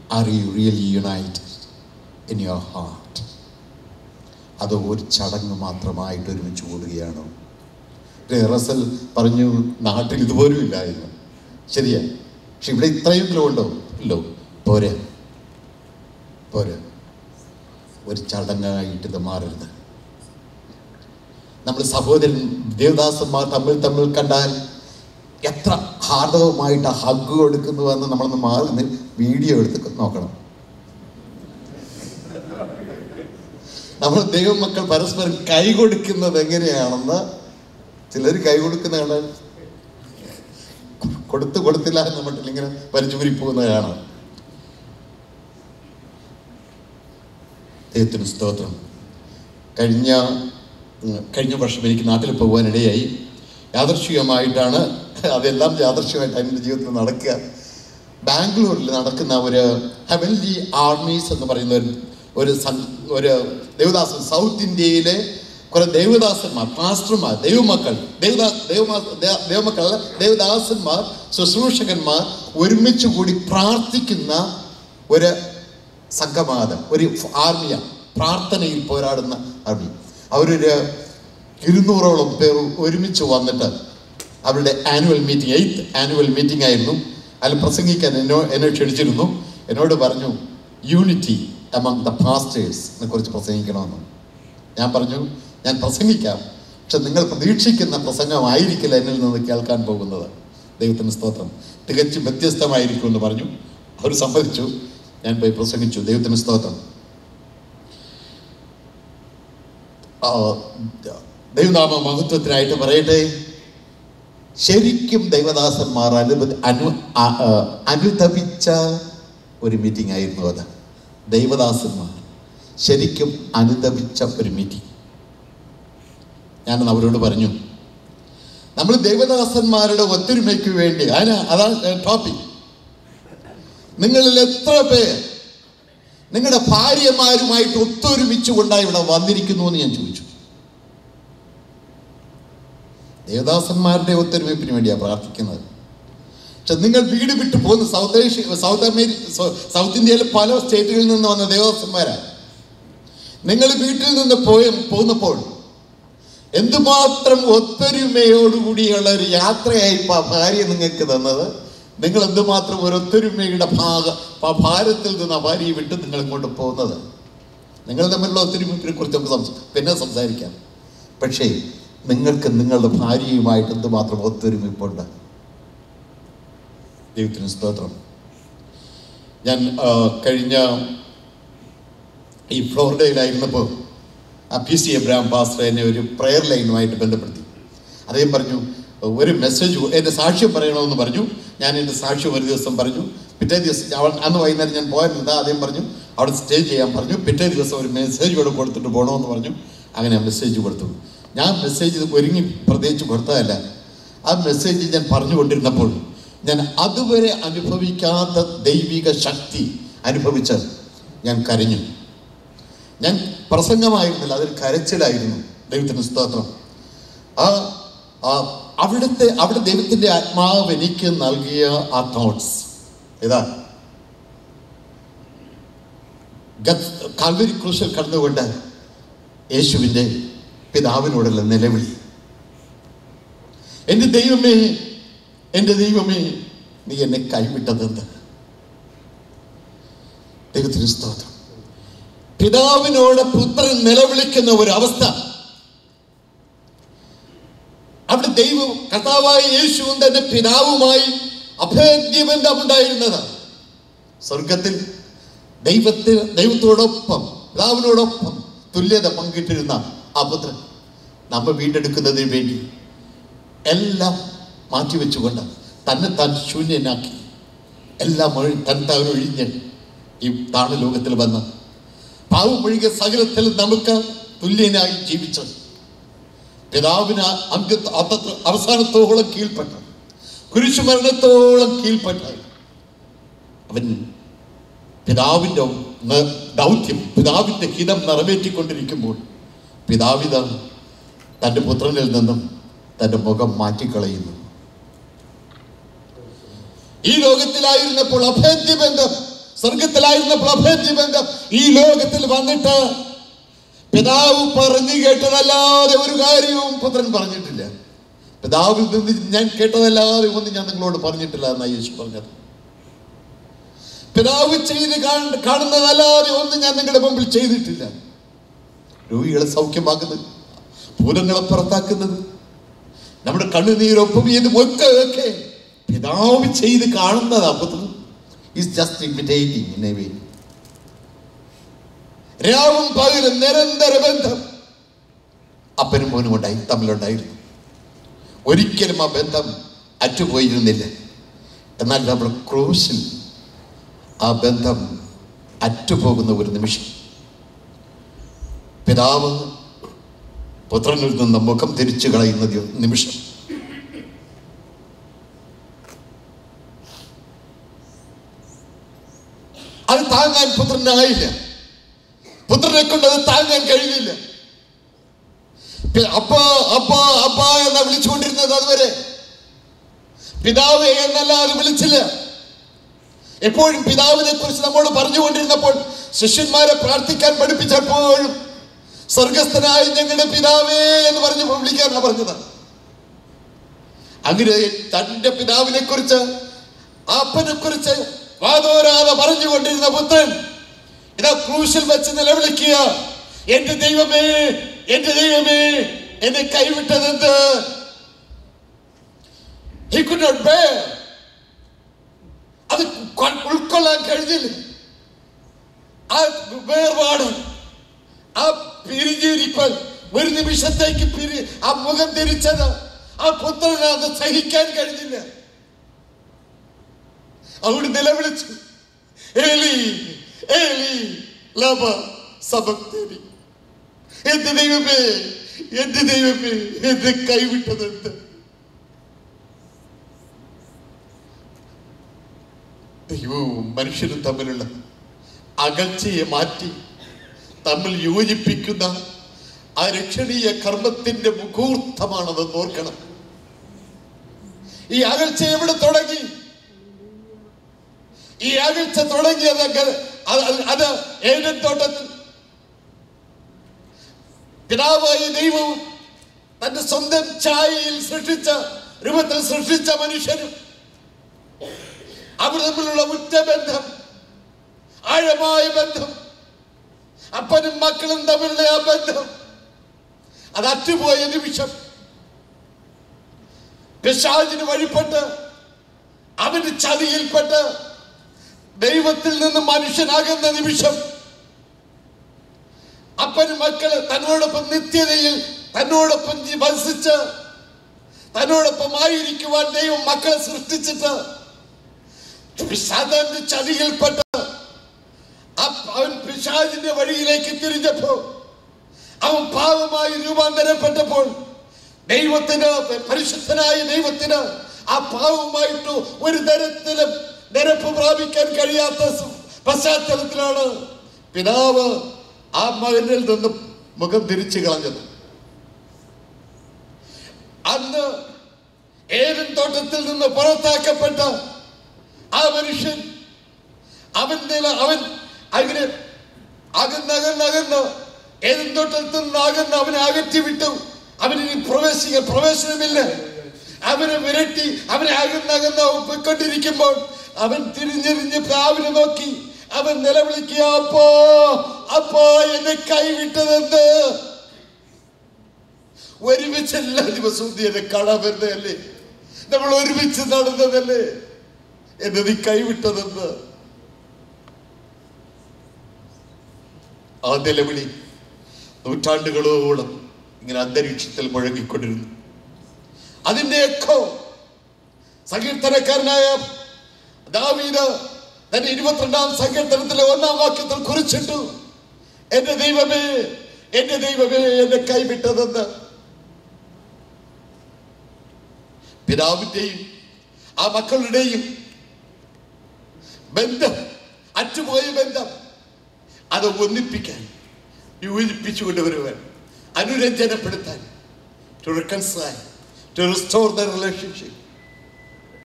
R you really united in your heart അത് ഒരു ചടങ്ങ് മാത്രമായിട്ട് ഒരുമിച്ച് കൂടുകയാണോ റസൽ പറഞ്ഞു നാട്ടിൽ ഇതുപോലും ഇല്ലായിരുന്നു ശരിയാ പക്ഷെ ഇവിടെ ഇത്രയെങ്കിലും ഉണ്ടോ ഇല്ലോ പോരെ പോരെ ഒരു ചടങ്ങായിട്ട് ഇത് മാറരുത് നമ്മൾ സഹോദരൻ ദേവദാസന്മാർ തമ്മിൽ തമ്മിൽ കണ്ടാൽ എത്ര ഹാർദവമായിട്ട് ഹഗ് കൊടുക്കുന്നുവെന്ന് നമ്മളൊന്ന് മാറി നിന്ന് വീഡിയോ എടുത്ത് നോക്കണം നമ്മൾ ദൈവമക്കൾ പരസ്പരം കൈ കൊടുക്കുന്നത് എങ്ങനെയാണെന്ന് ചിലർ കൈ കൊടുക്കുന്ന കണ്ടാൽ കൊടുത്തു കൊടുത്തില്ല എന്ന് മട്ടിൽ ഇങ്ങനെ വലിച്ചുപുരി പോകുന്നതാണ് ദൈവത്തിന് സ്തോത്രം കഴിഞ്ഞ ഉം, കഴിഞ്ഞ വർഷം എനിക്ക് നാട്ടിൽ പോകാനിടയായി യാദർശികമായിട്ടാണ് അതെല്ലാം യാദർശികമായിട്ട് എൻ്റെ ജീവിതത്തിൽ നടക്കുക ബാംഗ്ലൂരിൽ നടക്കുന്ന ഒരു ഹെവൻലി ആർമീസ് എന്ന് പറയുന്ന ഒരു ഒരു സം- ഒരു ദേവദാസൻ സൗത്ത് ഇന്ത്യയിലെ കുറെ ദേവദാസന്മാർ പാസ്റ്റർമാർ ദൈവമക്കൾ ദേവദാ ദൈവമാ ദേ- ദൈവമക്കൾ അല്ല, ദേവദാസന്മാർ ശുശ്രൂഷകന്മാർ ഒരുമിച്ച് കൂടി പ്രാർത്ഥിക്കുന്ന ഒരു സംഘമാതം ഒരു ആർമിയാണ് പ്രാർത്ഥനയിൽ പോരാടുന്ന ആർമി അവരൊരു ഇരുന്നൂറോളം പേർ ഒരുമിച്ച് വന്നിട്ട് അവരുടെ annual meeting eighth annual meeting ആയിരുന്നു അതിൽ പ്രസംഗിക്കാൻ എന്നോ എന്നെ ക്ഷണിച്ചിരുന്നു എന്നോട് പറഞ്ഞു യൂണിറ്റി among ദ പാസ്റ്റേഴ്സിനെ കുറിച്ച് പ്രസംഗിക്കണമെന്ന് ഞാൻ പറഞ്ഞു ഞാൻ പ്രസംഗിക്കാം പക്ഷെ നിങ്ങൾ പ്രതീക്ഷിക്കുന്ന പ്രസംഗമായിരിക്കില്ല എന്നിൽ നിന്ന് കേൾക്കാൻ പോകുന്നത് ദൈവത്തിന് സ്തോത്രം തികച്ചും വ്യത്യസ്തമായിരിക്കും എന്ന് പറഞ്ഞു അവർ സമ്മതിച്ചു ഞാൻ പോയി പ്രസംഗിച്ചു ദൈവത്തിന് സ്തോത്രം ആ, ദൈവനാമ മഹത്വത്തിനായിട്ട് പറയട്ടെ ശരിക്കും ദൈവദാസന്മാർ അനുബന്ധ അനു ആ- ആ, അനുതപിച്ച ഒരു മീറ്റിംഗ് ആയിരുന്നു അത് ദൈവദാസന്മാർ ശരിക്കും അനുതപിച്ച ഒരു മീറ്റിംഗ് ഞാൻ അവരോട് പറഞ്ഞു നമ്മൾ ദൈവദാസന്മാരുടെ ഒത്തൊരുമയ്ക്ക് വേണ്ടി അതിന് അതാണ് ടോപ്പിക് നിങ്ങളിൽ എത്ര പേർ നിങ്ങളുടെ ഭാര്യമാരുമായിട്ട് ഒത്തൊരുമിച്ച് കൊണ്ടാണ് ഇവിടെ വന്നിരിക്കുന്നു എന്ന് ഞാൻ ചോദിച്ചു ദേവദാസന്മാരുടെ ഒത്തൊരുമിപ്പിന് വേണ്ടിയാണ് പ്രാർത്ഥിക്കുന്നത് പക്ഷെ നിങ്ങൾ വീട് വിട്ട് പോകുന്ന സൗത്ത് ഏഷ്യ സൗത്ത് അമേരിക്ക സൗ- സൗത്ത് ഇന്ത്യയിലെ പല സ്റ്റേറ്റുകളിൽ നിന്ന് വന്ന ദേവദാസന്മാരാണ് നിങ്ങൾ വീട്ടിൽ നിന്ന് പോയ പോകുന്നപ്പോൾ എന്തുമാത്രം ഒത്തൊരുമയോടുകൂടിയുള്ള ഒരു യാത്രയായി ഇപ്പൊ ആ ഭാര്യ നിങ്ങൾക്ക് തന്നത് നിങ്ങൾ എന്തുമാത്രം ഒരു ഒത്തൊരുമയുടെ ഭാഗ പ- ഭാരത്തിൽ നിന്ന് ആ ഭാര്യയെ വിട്ട് നിങ്ങൾ ഇങ്ങോട്ട് പോകുന്നത് നിങ്ങൾ തമ്മിലുള്ള ഒത്തൊരുമയെ കുറിച്ച് നമുക്ക് സംസ- പിന്നെ സംസാരിക്കാം പക്ഷേ നിങ്ങൾക്ക് നിങ്ങളുടെ ഭാര്യയുമായിട്ട് എന്തുമാത്രം ഒത്തൊരുമിപ്പുണ്ട് ദൈവത്തിന് സ്തോത്രം ഞാൻ ആ, കഴിഞ്ഞ ഈ ഫ്ലോറിഡയിലായിരുന്നപ്പോൾ ആ പി സി എബ്രാം പാസ്റ്റർ എന്നെ ഒരു പ്രെയർ ലൈനുമായിട്ട് ബന്ധപ്പെടുത്തി അദ്ദേഹം പറഞ്ഞു ഒരു മെസ്സേജ് എൻ്റെ സാക്ഷ്യം പറയണമെന്ന് പറഞ്ഞു ഞാൻ എൻ്റെ സാക്ഷ്യം ഒരു ദിവസം പറഞ്ഞു പിറ്റേ ദിവസം അവൻ അന്ന് വൈകുന്നേരം ഞാൻ പോയിരുന്നത് അദ്ദേഹം പറഞ്ഞു അവിടെ സ്റ്റേ ചെയ്യാൻ പറഞ്ഞു പിറ്റേ ദിവസം ഒരു മെസ്സേജ് കൂടെ കൊടുത്തിട്ട് പോകണമെന്ന് പറഞ്ഞു അങ്ങനെ മെസ്സേജ് കൊടുത്തു ഞാൻ മെസ്സേജ് ഒരുങ്ങി പ്രത്യേകിച്ച് കൊടുത്തതല്ല ആ മെസ്സേജ് ഞാൻ പറഞ്ഞുകൊണ്ടിരുന്നപ്പോൾ ഞാൻ അതുവരെ അനുഭവിക്കാത്ത ദൈവിക ശക്തി അനുഭവിച്ച് ഞാൻ കരഞ്ഞു ഞാൻ പ്രസംഗമായിരുന്നില്ല അതൊരു കരച്ചിലായിരുന്നു ദൈവത്തിന് സ്തോത്രം ആ ആ അവിടുത്തെ അവിടെ ദൈവത്തിന്റെ ആത്മാവ് എനിക്ക് നൽകിയ ആ തോട്ട്സ് ഇതാ ഗത്ത് കാൽവരി ക്രൂശിൽ കടന്നുകൊണ്ട് യേശുവിൻ്റെ പിതാവിനോടുള്ള നിലവിളി എൻ്റെ ദൈവമേ എൻ്റെ ദൈവമേ നീ എന്നെ കൈവിട്ടതെന്ത് ദൈവത്തിന് സ്തോത്രം പിതാവിനോട് പുത്രൻ നിലവിളിക്കുന്ന ഒരു അവസ്ഥ അവിടെ ദൈവം കർത്താവായ യേശുവും തന്റെ പിതാവുമായി അഭേദ്യബന്ധമുണ്ടായിരുന്നത് സ്വർഗത്തിൽ ദൈവത്തിന് ദൈവത്തോടൊപ്പം പിതാവിനോടൊപ്പം തുല്യത പങ്കിട്ടിരുന്ന ആ പുത്രൻ നമ്മെ വീണ്ടെടുക്കുന്നതിന് വേണ്ടി എല്ലാം മാറ്റിവെച്ചുകൊണ്ട് തന്നെ താൻ ശൂന്യനാക്കി എല്ലാം ഒഴി തൻ താൻ ഒഴിഞ്ഞ് ഈ താണ ലോകത്തിൽ വന്ന് പാവം ഒഴികെ സകലത്തിൽ നമുക്ക് തുല്യനായി ജീവിച്ചത് പിതാവിന് അന്ത്യ അത്തത്ര അവസാനത്തോളം കീഴ്പ്പെട്ട കുരിശുമരണത്തോളം കീഴ്പ്പെട്ട അവൻ പിതാവിൻ്റെ ന- ദൗത്യം പിതാവിൻ്റെ ഹിതം നിറവേറ്റിക്കൊണ്ടിരിക്കുമ്പോൾ പിതാവിത തൻ്റെ പുത്രനിൽ നിന്നും തൻ്റെ മുഖം മാറ്റിക്കളയുന്നു ഈ ലോകത്തിലായിരുന്നപ്പോൾ അഭേദ്യബന്ധം സ്വർഗത്തിലായിരുന്ന പ്രഭേദ്യ ബന്ധം ഈ ലോകത്തിൽ വന്നിട്ട് പിതാവ് പറഞ്ഞു കേട്ടതല്ലാതെ ഒരു കാര്യവും പുത്രൻ പറഞ്ഞിട്ടില്ല പിതാവിൽ നിന്ന് ഞാൻ കേട്ടതല്ലാതെ ഒന്നും ഞാൻ നിങ്ങളോട് പറഞ്ഞിട്ടില്ല എന്നാണ് യേശു പറഞ്ഞത് പിതാവ് ചെയ്ത് കാണ- കാണുന്നതല്ലാതെ ഒന്നും ഞാൻ നിങ്ങളുടെ മുമ്പിൽ ചെയ്തിട്ടില്ല രോഗികളെ സൗഖ്യമാക്കുന്നത് ഭൂതങ്ങളെ പുറത്താക്കുന്നത് നമ്മുടെ കണ്ണുനീരൊപ്പം ഇതും ഒക്കെ ഒക്കെ പിതാവ് ചെയ്ത് കാണുന്നതാ പുത്രൻ is just imitating in a way രാവും പകലും നിരന്തര ബന്ധം അപ്പനും മോനും ഉണ്ടായി തമ്മിലുണ്ടായിരുന്നു ഒരിക്കലും ആ ബന്ധം അറ്റുപോയിരുന്നില്ല എന്നാൽ നമ്മുടെ ക്രൂശിൽ ആ ബന്ധം അറ്റുപോകുന്ന ഒരു നിമിഷം പിതാവ് പുത്രനിൽ നിന്ന് മുഖം തിരിച്ചു കളയുന്ന ദി- നിമിഷം അത് താങ്ങാൻ പുത്രനായില്ല പുത്രനെ കൊണ്ട് അത് താങ്ങാൻ കഴിഞ്ഞില്ല പി- അപ്പാ അപ്പാ അപ്പാ എന്നാ വിളിച്ചുകൊണ്ടിരുന്നത് അതുവരെ പിതാവ് എന്നല്ലാതെ വിളിച്ചില്ല എപ്പോഴും പിതാവിനെ കുറിച്ച് നമ്മോട് പറഞ്ഞുകൊണ്ടിരുന്നപ്പോൾ ശിഷ്യന്മാരെ പ്രാർത്ഥിക്കാൻ പഠിപ്പിച്ചപ്പോഴും സ്വർഗസ്ഥനായ ഞങ്ങളുടെ പിതാവേ എന്ന് പറഞ്ഞ് വിളിക്കാനാ പറഞ്ഞത് അങ്ങനെ തന്റെ പിതാവിനെ കുറിച്ച് അപ്പനെ കുറിച്ച് വാതോരാതെ പറഞ്ഞുകൊണ്ടിരുന്ന പുത്രൻ ഇതാ ക്രൂശിൽ വെച്ച് നിലവിളിക്കുക എന്റെ ദൈവമേ എന്റെ ദൈവമേ എന്നെ കൈവിട്ടതെന്ത് He could not bear. അത് കൊ- ഉൾക്കൊള്ളാൻ കഴിഞ്ഞില്ല ആ വേർപാട് ആ പിരിഞ്ഞിരിപ്പൽ ഒരു നിമിഷത്തേക്ക് പിരി ആ മുഖം തിരിച്ചത് ആ പുത്രന് അത് സഹിക്കാൻ കഴിഞ്ഞില്ല അവിടെ നിലവിളിച്ചു ഏലി ഏലി ലബ സബക്തരി എന്റെ ദൈവമേ എന്റെ ദൈവമേ എന്നെ കൈവിട്ടതെന്ത് ദൈവവും മനുഷ്യരും തമ്മിലുള്ള അകൽച്ചയെ മാറ്റി തമ്മിൽ യോജിപ്പിക്കുന്ന ആ രക്ഷണീയ കർമ്മത്തിന്റെ മുഹൂർത്തമാണത് ഓർക്കണം ഈ അകൽച്ച എവിടെ തുടങ്ങി ഈ അകൽച്ച തുടങ്ങിയത് അങ്ങ് അത് അത് അത് ഏഴൻ തോട്ടത്തിൽ പിതാവായ ദൈവവും തന്റെ സ്വന്തം ഛായയിൽ സൃഷ്ടിച്ച രൂപത്തിൽ സൃഷ്ടിച്ച മനുഷ്യനും അവർ തമ്മിലുള്ള ഉറ്റ ബന്ധം ആഴമായ ബന്ധം അപ്പനും മക്കളും തമ്മിലുള്ള ആ ബന്ധം അത് അറ്റുപോയ നിമിഷം പിശാചിന് വഴിപ്പെട്ട് അവന് ചതിയിൽപ്പെട്ട് ദൈവത്തിൽ നിന്ന് മനുഷ്യനാകുന്ന നിമിഷം അപ്പനും മക്കള് തന്നോടൊപ്പം നിത്യതയിൽ തന്നോടൊപ്പം ജി- വസിച്ച് തന്നോടൊപ്പം ആയിരിക്കുവാൻ ദൈവം മക്കളെ സൃഷ്ടിച്ചിട്ട് പിശാചിന്റെ ചതിയിൽപ്പെട്ട് അ- അവൻ പിശാചിന്റെ വഴിയിലേക്ക് തിരിഞ്ഞപ്പോ അവൻ പാവമായി രൂപാന്തരപ്പെട്ടപ്പോൾ ദൈവത്തിന് പരിശുദ്ധനായ ദൈവത്തിന് ആ പാവമായിട്ട് ഒരു തരത്തിലും നിരപ്പ് പ്രാപിക്കാൻ കഴിയാത്ത സ- പശ്ചാത്തലത്തിലാണ് പിതാവ് ആ മകനിൽ നിന്ന് മുഖം തിരിച്ചു കളഞ്ഞത് അന്ന് ഏതൻ തോട്ടത്തിൽ നിന്ന് പുറത്താക്കപ്പെട്ട ആ മനുഷ്യൻ അവൻ നില- അവൻ അങ്ങനെ അകന്നകന്നകന്ന് ഏതും തോട്ടത്തിൽ നിന്ന് അകന്ന് അവനെ അകറ്റി വിട്ടു അവനിനി പ്രവേശിക്കാൻ പ്രവേശനമില്ല അവനെ വിരട്ടി അവനെ അകന്നകന്ന് പോയിക്കൊണ്ടിരിക്കുമ്പോൾ അവൻ തിരിഞ്ഞിരിഞ്ഞ് പ്രാവിനെ നോക്കി അവൻ നിലവിളിക്കുക അപ്പോ അപ്പോ എന്നെ കൈവിട്ടതെന്ത് ഒരുമിച്ച് എല്ലാ ദിവസവും നീ എന്നെ കാണാൻ വരുന്നതല്ലേ നമ്മൾ ഒരുമിച്ച് നടന്നതല്ലേ എന്നെ നീ കൈവിട്ടതെന്ന് ആ നിലവിളി നൂറ്റാണ്ടുകളോളം ഇങ്ങനെ അന്തരീക്ഷത്തിൽ മുഴങ്ങിക്കൊണ്ടിരുന്നു അതിന്റെ എക്കോ സങ്കീർത്തനക്കാരനായ ദാവീദ് തന്റെ ഇരുപത്തിരണ്ടാം സങ്കീർത്തനത്തിലെ ഒന്നാം വാക്യത്തിൽ കുറിച്ചിട്ടു എന്റെ ദൈവമേ എന്റെ ദൈവമേ എന്നെ കൈവിട്ടതെന്ന് പിതാവിന്റെയും ആ മക്കളുടെയും ബന്ധം അറ്റുപോയ ബന്ധം അത് ഒന്നിപ്പിക്കാൻ യോജിപ്പിച്ചു കൊണ്ടുവരുവാൻ അനുരഞ്ജനപ്പെടുത്താൻ to reconcile to restore the relationship